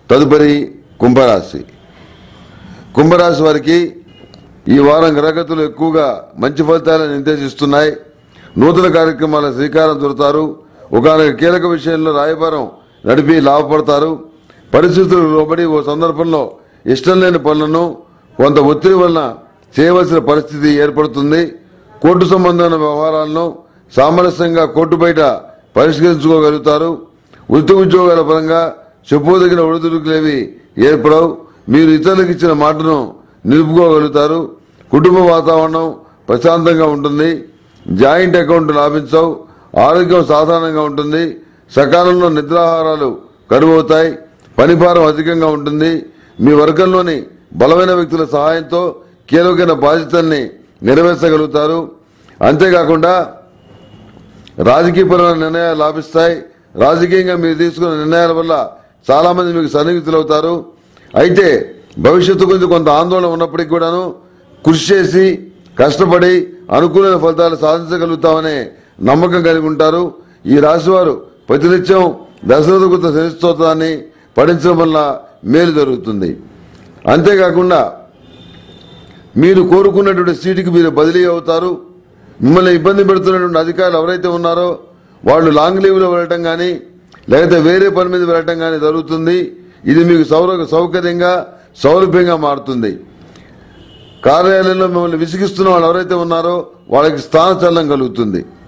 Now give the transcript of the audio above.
తదుపరి కుంభరాశి కుంభరాశి వారికి ఈ వారం గ్రహగతులు ఎక్కువగా మంచి ఫలితాలను నిర్దేశిస్తున్నాయి నూతన కార్యక్రమాల శ్రీకారం చుడతారు ఒకనొక కీలక విషయంలో రాయబారం నడిపి లాభపడతారు పరిస్థితులకు లోబడి ఓ సందర్భంలో ఇష్టం లేని పనులను కొంత ఒత్తిడి వలన చేయవలసిన పరిస్థితి ఏర్పడుతుంది కోర్టు సంబంధమైన వ్యవహారాలను సామరస్యంగా కోర్టు బయట పరిష్కరించుకోగలుగుతారు వృత్తి ఉద్యోగాల పరంగా చెప్పుదగిన ఒడిదుడుకులేవి ఏర్పడవు మీరు ఇతరులకు ఇచ్చిన మాటను నిలుపుకోగలుగుతారు కుటుంబ వాతావరణం ప్రశాంతంగా ఉంటుంది జాయింట్ అకౌంట్ లాభించవు ఆరోగ్యం సాధారణంగా ఉంటుంది సకాలంలో నిద్రాహారాలు కరువవుతాయి పనిభారం అధికంగా ఉంటుంది మీ వర్గంలోని బలమైన వ్యక్తుల సహాయంతో కీలకమైన బాధ్యతల్ని నెరవేర్చగలుగుతారు అంతేకాకుండా రాజకీయపరమైన నిర్ణయాలు లాభిస్తాయి రాజకీయంగా మీరు తీసుకున్న నిర్ణయాల వల్ల చాలా మంది మీకు సన్నిహితులవుతారు అయితే భవిష్యత్తు గురించి కొంత ఆందోళన ఉన్నప్పటికీ కూడాను కృషి చేసి కష్టపడి అనుకూలమైన ఫలితాలు సాధించగలుగుతామనే నమ్మకం కలిగి ఉంటారు ఈ రాశివారు ప్రతినిత్యం దశరథ గుర్త శనిస్తోత్రాన్ని పఠించడం వల్ల మేలు జరుగుతుంది అంతేకాకుండా మీరు కోరుకున్నటువంటి సీటుకి మీరు బదిలీ అవుతారు మిమ్మల్ని ఇబ్బంది పెడుతున్నటువంటి అధికారులు ఎవరైతే ఉన్నారో వాళ్ళు లాంగ్ లీవ్లో వెళ్ళటం కానీ లేకపోతే వేరే పని మీద వెళ్ళటం కానీ జరుగుతుంది ఇది మీకు సౌర సౌకర్యంగా సౌలభ్యంగా మారుతుంది కార్యాలయంలో మిమ్మల్ని విసిగిస్తున్న వాళ్ళు ఎవరైతే ఉన్నారో వాళ్ళకి స్థానచలనం కలుగుతుంది